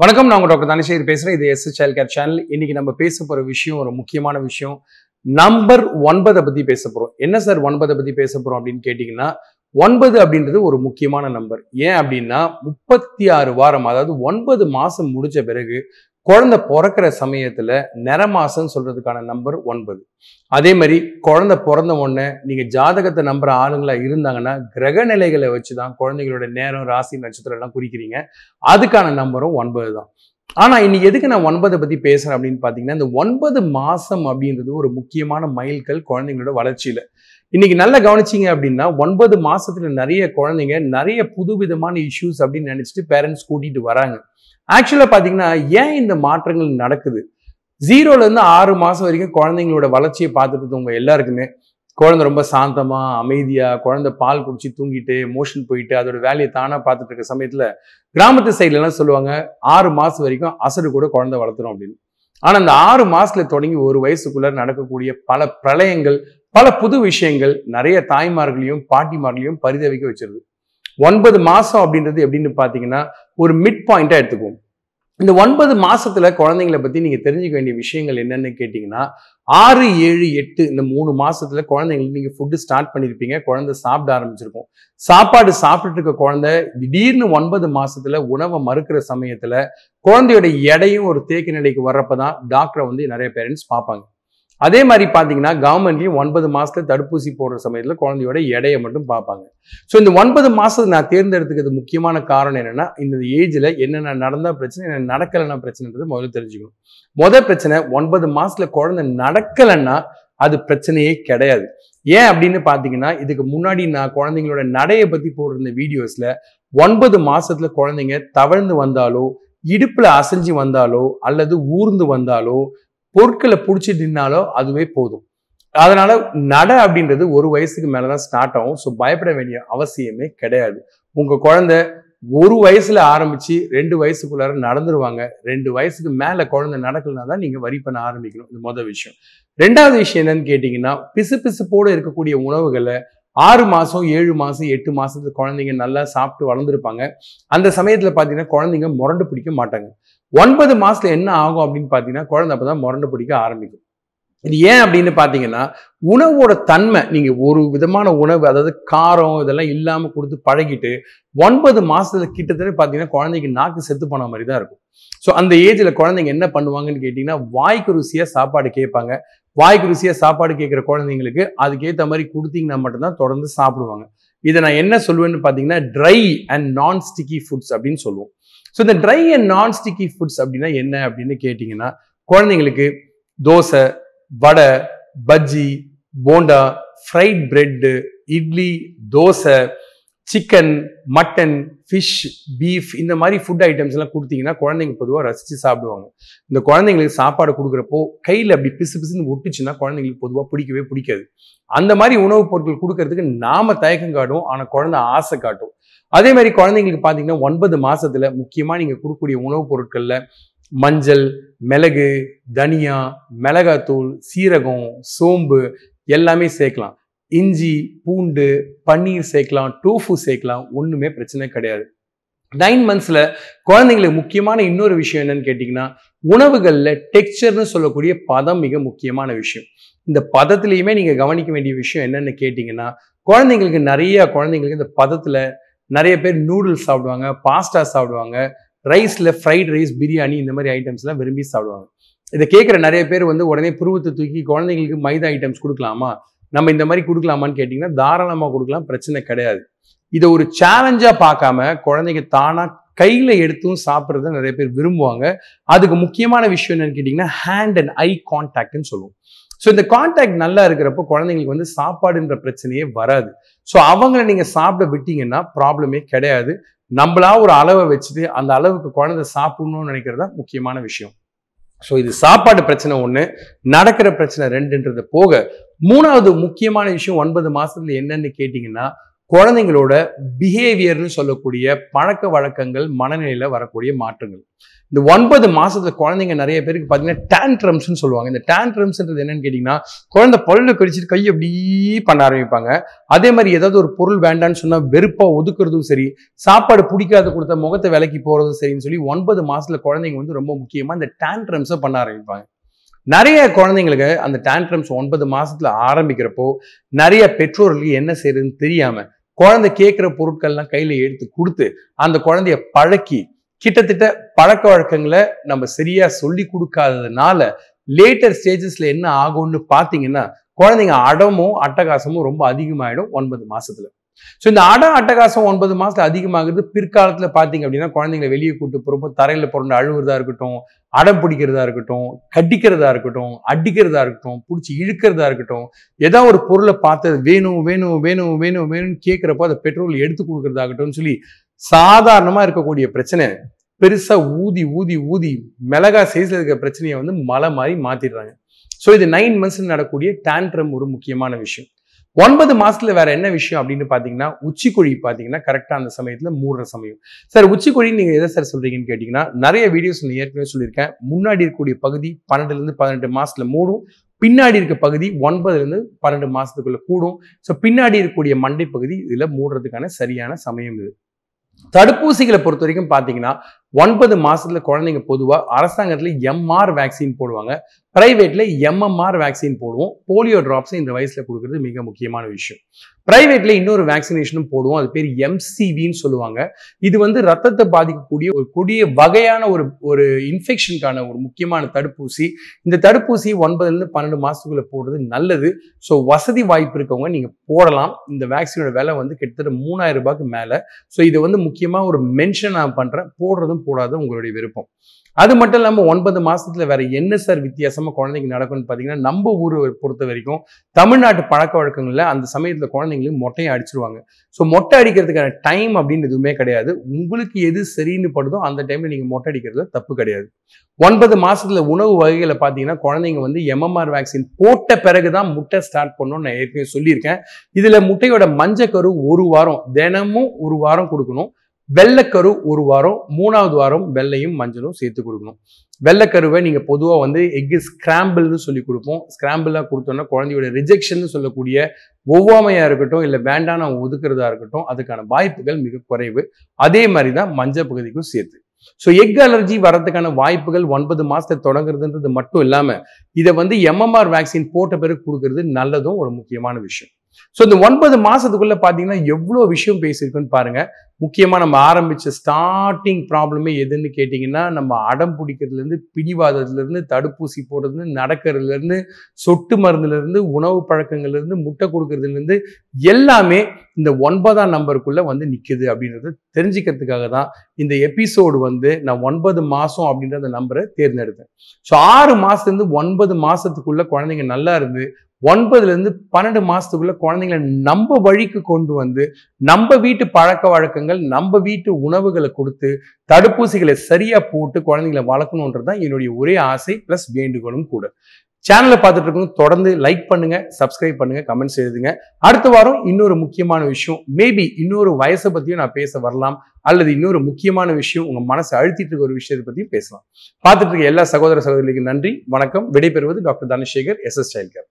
வணக்கம் நான் உங்க டாக்டர் தனசேகர் பேசுறேன் இது எஸ் சைல்ட் கேர் சேனல் இன்னைக்கு நம்ம பேச போற விஷயம் ஒரு முக்கியமான விஷயம் நம்பர் ஒன்பதை பத்தி பேச போறோம் என்ன சார் ஒன்பதை பத்தி பேச போறோம் அப்படின்னு கேட்டீங்கன்னா ஒன்பது அப்படின்றது ஒரு முக்கியமான நம்பர் ஏன் அப்படின்னா முப்பத்தி ஆறு வாரம் அதாவது ஒன்பது மாசம் முடிஞ்ச பிறகு குழந்தை பிறக்கிற சமயத்துல நிற மாசம் சொல்றதுக்கான நம்பர் ஒன்பது அதே மாதிரி குழந்தை பிறந்த உடனே நீங்க ஜாதகத்தை நம்புற ஆளுங்களா இருந்தாங்கன்னா கிரக நிலைகளை வச்சுதான் குழந்தைகளோட நேரம் ராசி நட்சத்திரம் எல்லாம் குறிக்கிறீங்க அதுக்கான நம்பரும் ஒன்பது தான் ஆனா இன்னைக்கு எதுக்கு நான் ஒன்பதை பத்தி பேசுறேன் அப்படின்னு பாத்தீங்கன்னா இந்த ஒன்பது மாசம் அப்படின்றது ஒரு முக்கியமான மைல்கல் குழந்தைங்களோட வளர்ச்சியில இன்னைக்கு நல்லா கவனிச்சீங்க அப்படின்னா ஒன்பது மாசத்துல நிறைய குழந்தைங்க நிறைய புதுவிதமான இஷ்யூஸ் அப்படின்னு நினைச்சிட்டு பேரண்ட்ஸ் கூட்டிட்டு வராங்க ஆக்சுவலா பாத்தீங்கன்னா ஏன் இந்த மாற்றங்கள் நடக்குது ஜீரோல இருந்து ஆறு மாசம் வரைக்கும் குழந்தைங்களோட வளர்ச்சியை பார்த்துட்டு இருக்கவங்க எல்லாருக்குமே குழந்தை ரொம்ப சாந்தமா அமைதியா குழந்தை பால் குடிச்சு தூங்கிட்டு மோஷன் போயிட்டு அதோட வேலையை தானா பார்த்துட்டு இருக்க சமயத்துல கிராமத்து சைட்ல எல்லாம் சொல்லுவாங்க ஆறு மாசம் வரைக்கும் அசடு கூட குழந்தை வளர்த்துறோம் அப்படின்னு ஆனா அந்த ஆறு மாசத்துல தொடங்கி ஒரு வயசுக்குள்ள நடக்கக்கூடிய பல பிரளயங்கள் பல புது விஷயங்கள் நிறைய தாய்மார்களையும் பாட்டிமார்களையும் பரிதவிக்க வச்சிருது ஒன்பது மாசம் அப்படின்றது எப்படின்னு பாத்தீங்கன்னா ஒரு மிட் பாயிண்டா எடுத்துக்குவோம் இந்த ஒன்பது மாசத்துல குழந்தைங்களை பத்தி நீங்க தெரிஞ்சுக்க வேண்டிய விஷயங்கள் என்னன்னு கேட்டீங்கன்னா ஆறு ஏழு எட்டு இந்த மூணு மாசத்துல குழந்தைங்களுக்கு நீங்க ஃபுட்டு ஸ்டார்ட் பண்ணிருப்பீங்க குழந்தை சாப்பிட ஆரம்பிச்சிருக்கும் சாப்பாடு சாப்பிட்டுட்டு இருக்க குழந்தை திடீர்னு ஒன்பது மாசத்துல உணவை மறுக்கிற சமயத்துல குழந்தையோட எடையும் ஒரு தேக்க நிலைக்கு வர்றப்பதான் டாக்டரை வந்து நிறைய பேரண்ட்ஸ் பார்ப்பாங்க அதே மாதிரி பார்த்தீங்கன்னா கவர்மெண்ட்லயும் ஒன்பது மாசத்துல தடுப்பூசி போடுற சமயத்துல குழந்தையோட எடையை மட்டும் பார்ப்பாங்க ஸோ இந்த ஒன்பது மாசத்துக்கு நான் தேர்ந்தெடுத்துக்கிறது முக்கியமான காரணம் என்னன்னா இந்த ஏஜ்ல என்னென்ன நடந்தா பிரச்சனை என்ன நடக்கலைன்னா பிரச்சனைன்றது முதல்ல தெரிஞ்சுக்கணும் முதல் பிரச்சனை ஒன்பது மாசத்துல குழந்தை நடக்கலைன்னா அது பிரச்சனையே கிடையாது ஏன் அப்படின்னு பார்த்தீங்கன்னா இதுக்கு முன்னாடி நான் குழந்தைங்களோட நடையை பத்தி போட்டிருந்த வீடியோஸ்ல ஒன்பது மாசத்துல குழந்தைங்க தவழ்ந்து வந்தாலோ இடுப்புல அசைஞ்சு வந்தாலோ அல்லது ஊர்ந்து வந்தாலோ பொருட்களை பிடிச்சி நின்னாலோ அதுவே போதும் அதனால நட அப்படின்றது ஒரு வயசுக்கு மேலதான் ஸ்டார்ட் ஆகும் ஸோ பயப்பட வேண்டிய அவசியமே கிடையாது உங்க குழந்தை ஒரு வயசுல ஆரம்பிச்சு ரெண்டு வயசுக்குள்ளார நடந்துருவாங்க ரெண்டு வயசுக்கு மேல குழந்தை நடக்கலனா தான் நீங்க வரி பண்ண ஆரம்பிக்கணும் இது முதல் விஷயம் ரெண்டாவது விஷயம் என்னன்னு கேட்டீங்கன்னா பிசு பிசுப்போட இருக்கக்கூடிய உணவுகளை ஆறு மாசம் ஏழு மாசம் எட்டு மாசத்துல குழந்தைங்க நல்லா சாப்பிட்டு வளர்ந்துருப்பாங்க அந்த சமயத்துல பாத்தீங்கன்னா குழந்தைங்க முரண்டு பிடிக்க மாட்டாங்க ஒன்பது மாசத்துல என்ன ஆகும் அப்படின்னு பாத்தீங்கன்னா குழந்தை அப்பதான் முரண்டு பிடிக்க ஆரம்பிக்கும் இது ஏன் அப்படின்னு பாத்தீங்கன்னா உணவோட தன்மை நீங்க ஒரு விதமான உணவு அதாவது காரம் இதெல்லாம் இல்லாம கொடுத்து பழகிட்டு ஒன்பது மாசத்துல கிட்டத்தட்ட பாத்தீங்கன்னா குழந்தைக்கு நாக்கு செத்து போன மாதிரி தான் இருக்கும் ஸோ அந்த ஏஜ்ல குழந்தைங்க என்ன பண்ணுவாங்கன்னு கேட்டீங்கன்னா வாய்க்கு ருசியா சாப்பாடு கேட்பாங்க வாய்க்கு ருசியா சாப்பாடு கேட்குற குழந்தைங்களுக்கு அதுக்கேற்ற மாதிரி கொடுத்தீங்கன்னா மட்டும்தான் தொடர்ந்து சாப்பிடுவாங்க இதை நான் என்ன சொல்லுவேன்னு பார்த்தீங்கன்னா dry and non sticky foods அப்படின்னு சொல்லுவோம் ஸோ இந்த dry and non sticky foods அப்படின்னா என்ன அப்படின்னு கேட்டிங்கன்னா குழந்தைங்களுக்கு dosa vada bajji bonda fried bread idli dosa chicken mutton fish beef இந்த மாதிரி ஃபுட் ஐட்டம்ஸ் எல்லாம் கொடுத்தீங்கன்னா குழந்தைங்க பொதுவாக ரசித்து சாப்பிடுவாங்க இந்த குழந்தைங்களுக்கு சாப்பாடு கொடுக்குறப்போ கையில் அப்படி பிசு பிசுன்னு ஒட்டுச்சுன்னா குழந்தைங்களுக்கு பொதுவாக பிடிக்கவே பிடிக்காது அந்த மாதிரி உணவுப் பொருட்கள் கொடுக்கறதுக்கு நாம தயக்கம் காட்டும் ஆனால் குழந்தை ஆசை காட்டும் அதே மாதிரி குழந்தைங்களுக்கு பார்த்தீங்கன்னா ஒன்பது மாசத்துல முக்கியமாக நீங்கள் கொடுக்கக்கூடிய உணவுப் பொருட்களில் மஞ்சள் மிளகு தனியா மிளகாத்தூள் சீரகம் சோம்பு எல்லாமே சேர்க்கலாம் இஞ்சி பூண்டு பன்னீர் சேர்க்கலாம் டோஃபு சேர்க்கலாம் ஒன்றுமே பிரச்சனை கிடையாது நைன் மந்த்ஸில் குழந்தைங்களுக்கு முக்கியமான இன்னொரு விஷயம் என்னன்னு கேட்டிங்கன்னா உணவுகளில் டெக்ஸ்சர்னு சொல்லக்கூடிய பதம் மிக முக்கியமான விஷயம் இந்த பதத்துலேயுமே நீங்கள் கவனிக்க வேண்டிய விஷயம் என்னன்னு கேட்டிங்கன்னா குழந்தைங்களுக்கு நிறைய குழந்தைங்களுக்கு இந்த பதத்தில் நிறைய பேர் நூடுல்ஸ் சாப்பிடுவாங்க பாஸ்டா சாப்பிடுவாங்க ரைஸில் ஃப்ரைட் ரைஸ் பிரியாணி இந்த மாதிரி ஐட்டம்ஸ்லாம் விரும்பி சாப்பிடுவாங்க இதை கேட்குற நிறைய பேர் வந்து உடனே புருவத்தை தூக்கி குழந்தைங்களுக்கு மைதா ஐட்டம்ஸ் கொடுக்கலாமா நம்ம இந்த மாதிரி கொடுக்கலாமான்னு கேட்டிங்கன்னா தாராளமாக கொடுக்கலாம் பிரச்சனை கிடையாது இதை ஒரு சேலஞ்சாக பார்க்காம குழந்தைங்க தானாக கையில் எடுத்தும் சாப்பிட்றத நிறைய பேர் விரும்புவாங்க அதுக்கு முக்கியமான விஷயம் என்னன்னு கேட்டிங்கன்னா ஹேண்ட் அண்ட் ஐ கான்டாக்ட்னு சொல்லுவோம் ஸோ இந்த கான்டாக்ட் நல்லா இருக்கிறப்போ குழந்தைங்களுக்கு வந்து சாப்பாடுன்ற பிரச்சனையே வராது ஸோ அவங்கள நீங்கள் சாப்பிட விட்டீங்கன்னா ப்ராப்ளமே கிடையாது நம்மளா ஒரு அளவை வச்சுட்டு அந்த அளவுக்கு குழந்தை சாப்பிடணும்னு நினைக்கிறது தான் முக்கியமான விஷயம் ஸோ இது சாப்பாடு பிரச்சனை ஒன்று நடக்கிற பிரச்சனை ரெண்டுன்றது போக மூணாவது முக்கியமான விஷயம் ஒன்பது மாசத்துல என்னன்னு கேட்டிங்கன்னா குழந்தைங்களோட பிஹேவியர்னு சொல்லக்கூடிய பழக்க வழக்கங்கள் மனநிலையில வரக்கூடிய மாற்றங்கள் இந்த ஒன்பது மாசத்துல குழந்தைங்க நிறைய பேருக்கு பார்த்தீங்கன்னா டேன்ட்ரம்ஸ்னு சொல்லுவாங்க இந்த டேன்ட்ரம்ஸ்ன்றது என்னன்னு கேட்டிங்கன்னா குழந்தை பல்ல கடிச்சிட்டு கை அப்படி பண்ண ஆரம்பிப்பாங்க அதே மாதிரி ஏதாவது ஒரு பொருள் வேண்டான்னு சொன்னா வெறுப்பா ஒதுக்குறதும் சரி சாப்பாடு பிடிக்காத கொடுத்த முகத்தை விலைக்கு போறதும் சரின்னு சொல்லி ஒன்பது மாசத்துல குழந்தைங்க வந்து ரொம்ப முக்கியமா இந்த டேன்ட்ரம்ஸை பண்ண ஆரம்பிப்பாங்க நிறைய குழந்தைங்களுக்கு அந்த டேன்ட்ரம்ஸ் ஒன்பது மாசத்துல ஆரம்பிக்கிறப்போ நிறைய பெற்றோர்களுக்கு என்ன செய்யறதுன்னு தெரியாம குழந்தை கேட்குற பொருட்கள்லாம் கையில எடுத்து கொடுத்து அந்த குழந்தைய பழக்கி கிட்டத்தட்ட பழக்க வழக்கங்களை நம்ம சரியா சொல்லி கொடுக்காததுனால லேட்டர் ஸ்டேஜஸ்ல என்ன ஆகும்னு பாத்தீங்கன்னா குழந்தைங்க அடமும் அட்டகாசமும் ரொம்ப அதிகமாயிடும் ஒன்பது மாசத்துல ஸோ இந்த அடம் அட்டகாசம் ஒன்பது மாசத்துல அதிகமாகுது பிற்காலத்துல பாத்தீங்க அப்படின்னா குழந்தைங்களை வெளியே கூட்டு போறப்போ தரையில புரண்டு அழுவுறதா இருக்கட்டும் அடம் பிடிக்கிறதா இருக்கட்டும் கடிக்கிறதா இருக்கட்டும் அடிக்கிறதா இருக்கட்டும் பிடிச்சி இழுக்கிறதா இருக்கட்டும் ஏதாவது ஒரு பொருளை பார்த்து அது வேணும் வேணும் வேணும் வேணும் வேணும்னு கேட்குறப்போ அதை பெட்ரோல் எடுத்து கொடுக்கறதாகட்டும்னு சொல்லி சாதாரணமா இருக்கக்கூடிய பிரச்சனை பெருசா ஊதி ஊதி ஊதி மிளகா சைஸ்ல இருக்கிற பிரச்சனையை வந்து மலை மாதிரி மாத்திடுறாங்க ஸோ இது நைன் மந்த்ஸ் நடக்கக்கூடிய டேன்ட்ரம் ஒரு முக்கியமான விஷயம் ஒன்பது மாசத்துல வேற என்ன விஷயம் அப்படின்னு பாத்தீங்கன்னா உச்சிக்குழி பாத்தீங்கன்னா கரெக்டா அந்த சமயத்துல மூடுற சமயம் சார் உச்சிக்குழி நீங்க எதை சார் சொல்றீங்கன்னு கேட்டீங்கன்னா நிறைய வீடியோஸ் நான் ஏற்கனவே சொல்லியிருக்கேன் முன்னாடி இருக்கக்கூடிய பகுதி பன்னெண்டுல இருந்து பதினெட்டு மாசத்துல மூடும் பின்னாடி இருக்க பகுதி ஒன்பதுல இருந்து பன்னெண்டு மாசத்துக்குள்ள கூடும் ஸோ பின்னாடி இருக்கக்கூடிய மண்டை பகுதி இதுல மூடுறதுக்கான சரியான சமயம் இது தடுப்பூசிகளை பொறுத்த வரைக்கும் பாத்தீங்கன்னா ஒன்பது மாசத்துல குழந்தைங்க பொதுவா அரசாங்கத்துல எம்ஆர் வேக்சின் போடுவாங்க பிரைவேட்ல எம்எம்ஆர் வேக்சின் போடுவோம் போலியோ டிராப்ஸ் இந்த வயசுல கொடுக்கறது மிக முக்கியமான விஷயம் பிரைவேட்ல இன்னொரு வேக்சினேஷனும் போடுவோம் அது பேர் எம்சிவின்னு சொல்லுவாங்க இது வந்து ரத்தத்தை பாதிக்கக்கூடிய ஒரு கொடிய வகையான ஒரு ஒரு இன்ஃபெக்ஷனுக்கான ஒரு முக்கியமான தடுப்பூசி இந்த தடுப்பூசி ஒன்பதுல இருந்து பன்னெண்டு மாசத்துக்குள்ள போடுறது நல்லது ஸோ வசதி வாய்ப்பு இருக்கவங்க நீங்க போடலாம் இந்த வேக்சினோட விலை வந்து கிட்டத்தட்ட மூணாயிரம் ரூபாய்க்கு மேல ஸோ இதை வந்து முக்கியமா ஒரு மென்ஷன் நான் பண்றேன் போடுறதும் போடாத உங்களுடைய விருப்பம் அது மட்டும் இல்லாமல் ஒன்பது மாசத்துல வேற என்ன சார் வித்தியாசமா குழந்தைங்க நடக்கும்னு பார்த்தீங்கன்னா நம்ம ஊரை பொறுத்த வரைக்கும் தமிழ்நாட்டு பழக்க வழக்கங்கள்ல அந்த சமயத்துல குழந்தைங்களுக்கு மொட்டையை அடிச்சிருவாங்க ஸோ மொட்டை அடிக்கிறதுக்கான டைம் அப்படின்னு எதுவுமே கிடையாது உங்களுக்கு எது சரின்னு படுதோ அந்த டைம்ல நீங்க மொட்டை அடிக்கிறதுல தப்பு கிடையாது ஒன்பது மாசத்துல உணவு வகைகளை பார்த்தீங்கன்னா குழந்தைங்க வந்து எம்எம்ஆர் வேக்சின் போட்ட பிறகுதான் முட்டை ஸ்டார்ட் பண்ணணும்னு நான் ஏற்கனவே சொல்லியிருக்கேன் இதுல முட்டையோட மஞ்சக்கரு ஒரு வாரம் தினமும் ஒரு வாரம் கொடுக்கணும் வெள்ளைக்கரு ஒரு வாரம் மூணாவது வாரம் வெள்ளையும் மஞ்சளும் சேர்த்து கொடுக்கணும் வெள்ளைக்கருவை நீங்கள் பொதுவாக வந்து எக்கு ஸ்கிராம்பிள்னு சொல்லி கொடுப்போம் ஸ்கிராம்பிளாக கொடுத்தோன்னா குழந்தையோட ரிஜெக்ஷன் சொல்லக்கூடிய ஒவ்வாமையாக இருக்கட்டும் இல்லை வேண்டாம் அவங்க ஒதுக்குறதா இருக்கட்டும் அதுக்கான வாய்ப்புகள் மிக குறைவு அதே மாதிரி தான் மஞ்சள் பகுதிக்கும் சேர்த்து ஸோ எக் அலர்ஜி வரதுக்கான வாய்ப்புகள் ஒன்பது மாசத்தை தொடங்குறதுன்றது மட்டும் இல்லாம இதை வந்து எம்எம்ஆர் வேக்சின் போட்ட பிறகு கொடுக்கறது நல்லதும் ஒரு முக்கியமான விஷயம் ஸோ இந்த ஒன்பது மாசத்துக்குள்ள பாத்தீங்கன்னா எவ்வளோ விஷயம் பேசியிருக்குன்னு பாருங்க முக்கியமா நம்ம ஆரம்பிச்ச ஸ்டார்டிங் ப்ராப்ளமே எதுன்னு கேட்டிங்கன்னா நம்ம அடம் பிடிக்கிறதுல இருந்து பிடிவாதத்துல இருந்து தடுப்பூசி போடுறதுல இருந்து நடக்கிறதுல இருந்து சொட்டு மருந்துல இருந்து உணவு பழக்கங்கள்ல இருந்து முட்டை கொடுக்கறதுல இருந்து எல்லாமே இந்த ஒன்பதாம் நம்பருக்குள்ள வந்து நிக்குது அப்படின்றத தெரிஞ்சுக்கிறதுக்காக தான் இந்த எபிசோடு வந்து நான் ஒன்பது மாசம் அப்படின்ற அந்த நம்பரை தேர்ந்தெடுத்தேன் ஸோ ஆறு மாசத்துல இருந்து ஒன்பது மாசத்துக்குள்ள குழந்தைங்க நல்லா இருந்து ஒன்பதுல இருந்து பன்னெண்டு மாசத்துக்குள்ள குழந்தைங்களை நம்ம வழிக்கு கொண்டு வந்து நம்ம வீட்டு பழக்க வழக்கங்கள் நம்ம வீட்டு உணவுகளை கொடுத்து தடுப்பூசிகளை சரியா போட்டு குழந்தைங்களை வளர்க்கணுன்றது தான் என்னுடைய ஒரே ஆசை பிளஸ் வேண்டுகோளும் கூட சேனலை பார்த்துட்டு இருக்கவங்க தொடர்ந்து லைக் பண்ணுங்க சப்ஸ்கிரைப் பண்ணுங்க கமெண்ட்ஸ் எழுதுங்க அடுத்த வாரம் இன்னொரு முக்கியமான விஷயம் மேபி இன்னொரு வயசை பத்தியும் நான் பேச வரலாம் அல்லது இன்னொரு முக்கியமான விஷயம் உங்க மனசை அழுத்திட்டு இருக்க ஒரு விஷயத்தை பத்தியும் பேசலாம் பார்த்துட்டு இருக்க எல்லா சகோதர சகோதரிகளுக்கு நன்றி வணக்கம் விடைபெறுவது டாக்டர் தனசேகர் எஸ் எஸ் சைல்கர்